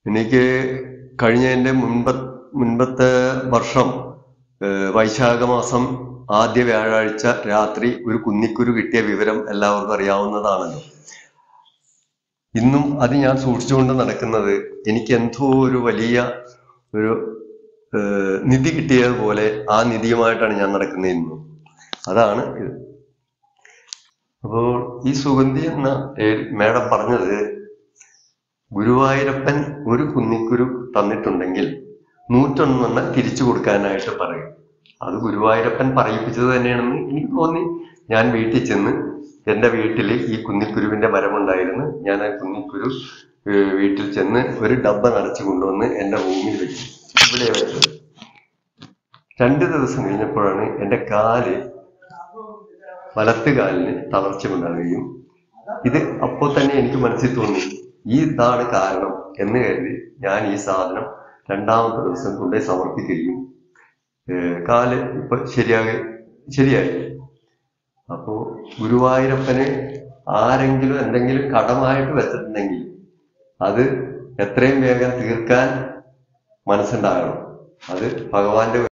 എനിക്ക് കഴിഞ്ഞ എൻ്റെ മുൻപ മുൻപത്തെ വർഷം ഏഹ്, വൈശാഖ മാസം ആദ്യ വ്യാഴാഴ്ച രാത്രി ഒരു കുന്നിക്കുരു കിട്ടിയ വിവരം എല്ലാവർക്കും അറിയാവുന്നതാണല്ലോ ഇന്നും അത് ഞാൻ സൂക്ഷിച്ചുകൊണ്ട് നടക്കുന്നത് എനിക്ക് എന്തോ ഒരു വലിയ ഒരു ഏഹ്, നിധി കിട്ടിയതുപോലെ ആ നിധിയുമായിട്ടാണ് ഞാൻ നടക്കുന്നത് ഇന്നും അതാണ് ഇത് അപ്പോൾ ഈ സുഗന്ധി എന്ന ഏ- മേഡം പറഞ്ഞത് ഗുരുവായൂരപ്പൻ ഒരു കുന്നിക്കുരു തന്നിട്ടുണ്ടെങ്കിൽ നൂറ്റൊന്നെണ്ണം തിരിച്ചു കൊടുക്കാനായിട്ട് പറയും അത് ഗുരുവായൂരപ്പൻ പറയിപ്പിച്ചത് തന്നെയാണെന്ന് എനിക്ക് തോന്നി ഞാൻ വീട്ടിൽ ചെന്ന് എൻ്റെ വീട്ടിൽ ഈ കുന്നിക്കുരുവിന്റെ മരമുണ്ടായിരുന്നു ഞാൻ ആ കുന്നിക്കുരു ഏഹ്, വീട്ടിൽ ചെന്ന് ഒരു ഡബ്ബ നിറച്ച് കൊണ്ടുവന്ന് എൻ്റെ റൂമിൽ വെച്ചു ഇവിടെ വെച്ചത് രണ്ട് ദിവസം കഴിഞ്ഞപ്പോഴാണ് എൻ്റെ കാല് വലത്ത് കാലിന് തളർച്ചയുണ്ടാവുകയും ഇത് അപ്പോൾ തന്നെ എനിക്ക് മനസ്സിൽ തോന്നി ഈ ഇതാണ് കാരണം എന്ന് കരുതി ഞാൻ ഈ സാധനം രണ്ടാമത്തെ ദിവസം കൊണ്ടുപോയി സമർപ്പിക്കുകയും ഏഹ് കാല് ഇപ്പൊ ശരിയാകെ ശരിയായി അപ്പോ ഗുരുവായൂരപ്പന് ആരെങ്കിലും എന്തെങ്കിലും കടമായിട്ട് വെച്ചിട്ടുണ്ടെങ്കിൽ അത് എത്രയും വേഗം തീർക്കാൻ മനസ്സുണ്ടാകണം അത് ഭഗവാന്റെ